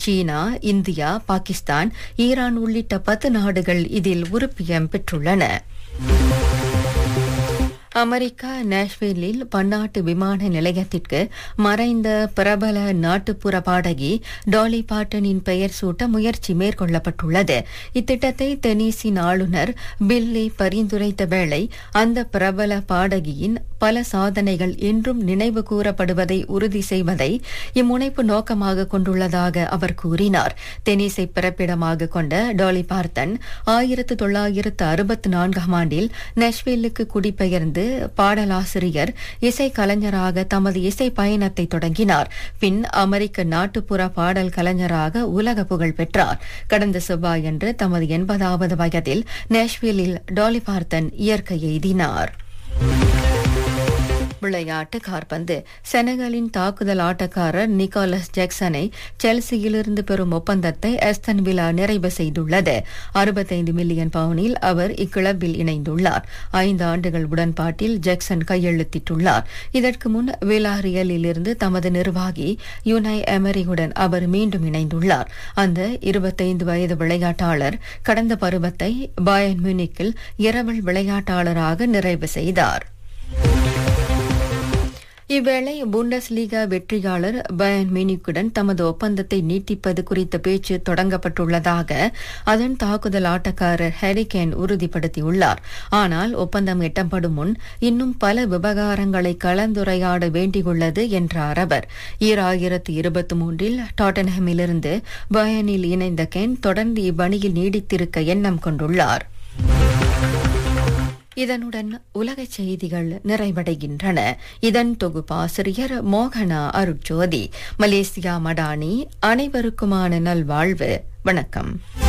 சீனா India Pakistan Iran உள்ளிட்ட பத்து நாடுகள் இதில் உறுப்பியம் பெற்றுள்ளன அமெரிக்கா நேஷ்வில்லில் பன்னாட்டு விமான நிலையத்திற்கு மறைந்த பிரபல நாட்டுப்புற பாடகி டாலி பாட்டனின் பெயர் சூட்ட முயற்சி மேற்கொள்ளப்பட்டுள்ளது இத்திட்டத்தை தெனீசின் ஆளுநர் பில்லி பரிந்துரைத்த வேளை அந்த பிரபல பாடகியின் பல சாதனைகள் இன்றும் நினைவு கூறப்படுவதை உறுதி செய்வதை இம்முனைப்பு நோக்கமாக கொண்டுள்ளதாக அவர் கூறினார் தெனீசை பிறப்பிடமாக கொண்ட டாலி பார்த்தன் ஆயிரத்து தொள்ளாயிரத்து அறுபத்தி நான்காம் ஆண்டில் நெஷ்வில்லுக்கு குடிபெயர்ந்து பாடலாசிரியர் இசை கலைஞராக தமது இசை பயணத்தை தொடங்கினார் பின் அமெரிக்க நாட்டுப்புற பாடல் கலைஞராக உலக புகழ் பெற்றார் கடந்த செவ்வாயன்று தமது எண்பதாவது வயதில் நேஷ்வில்லில் டாலி பார்த்தன் இயற்கை எய்தினார் விளையாட்டு கார்பந்து செனகலின் தாக்குதல் ஆட்டக்காரர் நிக்கோலஸ் ஜாக்சனை செல்சியிலிருந்து பெறும் ஒப்பந்தத்தை எஸ்தன் விழா நிறைவு செய்துள்ளது அறுபத்தைந்து மில்லியன் பவுனில் அவர் இக்கிளப்பில் இணைந்துள்ளார் ஐந்து ஆண்டுகள் உடன்பாட்டில் ஜாக்சன் கையெழுத்திட்டுள்ளார் இதற்கு முன் விலாரியலில் இருந்து தமது நிர்வாகி யுனை எமரியுடன் அவர் மீண்டும் இணைந்துள்ளார் அந்த இருபத்தைந்து வயது விளையாட்டாளர் கடந்த பருவத்தை பாயன் மியூனிக்கில் இரவல் விளையாட்டாளராக நிறைவு செய்தார் இவ்வேளை புண்டஸ்லீகா வெற்றியாளர் பயன் மினிக்குடன் தமது ஒப்பந்தத்தை நீட்டிப்பது குறித்த பேச்சு தொடங்கப்பட்டுள்ளதாக அதன் தாக்குதல் ஆட்டக்காரர் ஹெரிகேன் உறுதிப்படுத்தியுள்ளார் ஆனால் ஒப்பந்தம் எட்டப்படும் முன் இன்னும் பல விவகாரங்களை கலந்துரையாட வேண்டியுள்ளது என்றார் அவர் ஈராயிரத்து இருபத்தி மூன்றில் டாட்டன்ஹமிலிருந்து பயனில் இணைந்த கென் தொடர்ந்து இவ்வணியில் நீடித்திருக்க எண்ணம் கொண்டுள்ளார் இதனுடன் உலக செய்திகள் நிறைவடைகின்றன இதன் தொகுப்பாசிரியர் மோகனா அருட்ஜோதி மலேசியா மடானி அனைவருக்குமான நல்வாழ்வு வணக்கம்